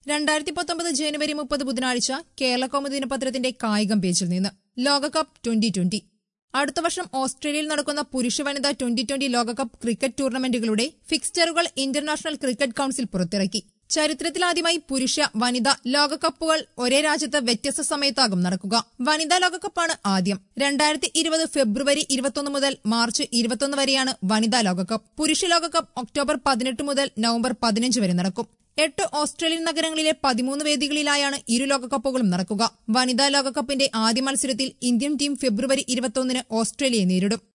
രണ്ടായിരത്തി പത്തൊമ്പത് ജനുവരി മുപ്പത് ബുധനാഴ്ച കേരള കൗമുദി ദിനപത്രത്തിന്റെ കായികം പേജിൽ നിന്ന് ലോകകപ്പ് ട്വന്റി ട്വന്റി അടുത്ത വർഷം ഓസ്ട്രേലിയയിൽ നടക്കുന്ന പുരുഷ വനിതാ ട്വന്റി ട്വന്റി ലോകകപ്പ് ക്രിക്കറ്റ് ടൂർണമെന്റുകളുടെ ഫിക്സ്ചറുകൾ ഇന്റർനാഷണൽ ക്രിക്കറ്റ് കൌൺസിൽ പുറത്തിറക്കി ചരിത്രത്തിലാദ്യമായി പുരുഷ വനിതാ ലോകകപ്പുകൾ ഒരേ രാജ്യത്ത് വ്യത്യസ്ത സമയത്താകും നടക്കുക വനിതാ ലോകകപ്പാണ് ആദ്യം രണ്ടായിരത്തി ഇരുപത് ഫെബ്രുവരി ഇരുപത്തൊന്ന് മുതൽ മാർച്ച് ഇരുപത്തൊന്ന് വരെയാണ് വനിതാ ലോകകപ്പ് പുരുഷ ലോകകപ്പ് ഒക്ടോബർ പതിനെട്ട് മുതൽ നവംബർ പതിനഞ്ച് വരെ നടക്കും എട്ട് ഓസ്ട്രേലിയൻ നഗരങ്ങളിലെ പതിമൂന്ന് വേദികളിലായാണ് ഇരു ലോകകപ്പുകളും നടക്കുക വനിതാ ലോകകപ്പിന്റെ ആദ്യ മത്സരത്തിൽ ഇന്ത്യൻ ടീം ഫെബ്രുവരി ഇരുപത്തൊന്നിന് ഓസ്ട്രേലിയയെ നേരിടും